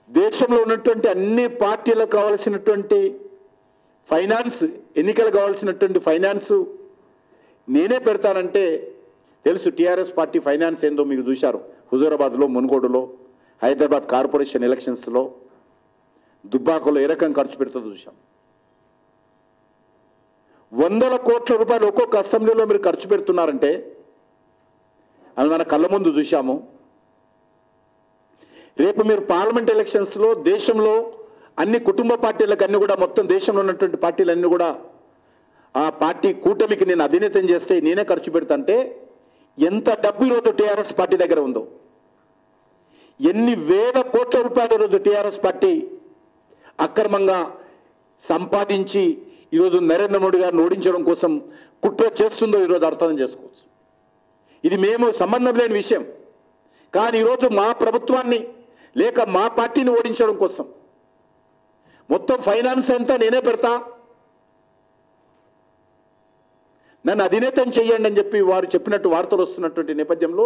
దేశంలో ఉన్నటువంటి అన్ని పార్టీలకు కావాల్సినటువంటి ఫైనాన్స్ ఎన్నికలు కావాల్సినటువంటి ఫైనాన్స్ నేనే పెడతానంటే తెలుసు టీఆర్ఎస్ పార్టీ ఫైనాన్స్ ఏందో మీకు చూశారు హుజూరాబాద్లో మునుగోడులో హైదరాబాద్ కార్పొరేషన్ ఎలక్షన్స్లో దుబ్బాకలో ఏ రకం ఖర్చు పెడుతుందో చూశాం వందల కోట్ల రూపాయలు ఒక్కొక్క అసెంబ్లీలో మీరు ఖర్చు పెడుతున్నారంటే అది మన కళ్ళ ముందు చూశాము రేపు మీరు పార్లమెంట్ ఎలక్షన్స్లో దేశంలో అన్ని కుటుంబ పార్టీలకు అన్ని కూడా మొత్తం దేశంలో ఉన్నటువంటి పార్టీలన్నీ కూడా ఆ పార్టీ కూటమికి నేను అధినేతం చేస్తే నేనే ఖర్చు పెడతాంటే ఎంత డబ్బు ఈరోజు టీఆర్ఎస్ పార్టీ దగ్గర ఉందో ఎన్ని వేల కోట్ల రూపాయలు ఈరోజు టీఆర్ఎస్ పార్టీ అక్రమంగా సంపాదించి ఈరోజు నరేంద్ర మోడీ గారిని ఓడించడం కోసం కుట్ర చేస్తుందో ఈరోజు అర్థం చేసుకోవచ్చు ఇది మేము సంబంధం లేని విషయం కానీ ఈరోజు మా ప్రభుత్వాన్ని లేక మా పార్టీని ఓడించడం కోసం మొత్తం ఫైనాన్స్ అంతా నేనే పెడతా నన్ను అధినేతం చెయ్యండి అని చెప్పి వారు చెప్పినట్టు వార్తలు వస్తున్నటువంటి నేపథ్యంలో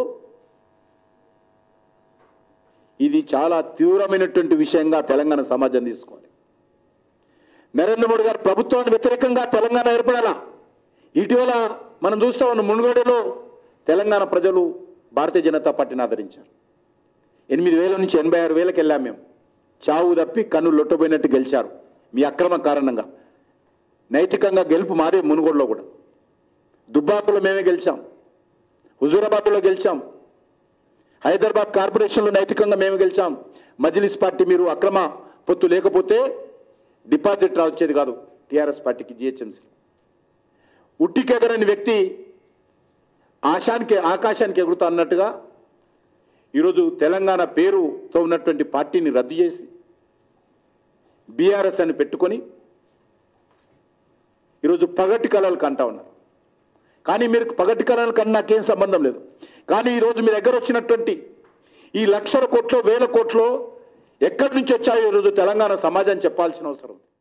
ఇది చాలా తీవ్రమైనటువంటి విషయంగా తెలంగాణ సమాజం తీసుకోవాలి నరేంద్ర మోడీ గారు ప్రభుత్వానికి వ్యతిరేకంగా తెలంగాణ ఏర్పడాలా ఇటీవల మనం చూస్తా ఉన్న మునుగోడులో తెలంగాణ ప్రజలు భారతీయ జనతా పార్టీని ఆదరించారు ఎనిమిది వేల నుంచి ఎనభై ఆరు వేలకు వెళ్ళాం మేము చావు తప్పి కన్ను లొట్టబోయినట్టు గెలిచారు మీ అక్రమ కారణంగా నైతికంగా గెలుపు మాదే మునుగోడులో కూడా దుబ్బాకులో మేమే గెలిచాం హుజూరాబాద్లో గెలిచాం హైదరాబాద్ కార్పొరేషన్లో నైతికంగా మేము గెలిచాం మజ్లిస్ పార్టీ మీరు అక్రమ పొత్తు లేకపోతే డిపాజిట్ రా వచ్చేది కాదు టీఆర్ఎస్ పార్టీకి జిహెచ్ఎంసీ ఉట్టికెగరని వ్యక్తి ఆశానికి ఆకాశానికి ఎగురుతా అన్నట్టుగా ఈరోజు తెలంగాణ పేరుతో ఉన్నటువంటి పార్టీని రద్దు చేసి బీఆర్ఎస్ అని పెట్టుకొని ఈరోజు పగటి కళలు కంటా ఉన్నారు కానీ మీరు పగటి కళలు కన్నా నాకేం సంబంధం లేదు కానీ ఈరోజు మీ దగ్గర వచ్చినటువంటి ఈ లక్షల కోట్లు వేల కోట్లు ఎక్కడి నుంచి వచ్చాయో ఈరోజు తెలంగాణ సమాజం చెప్పాల్సిన అవసరం ఉంది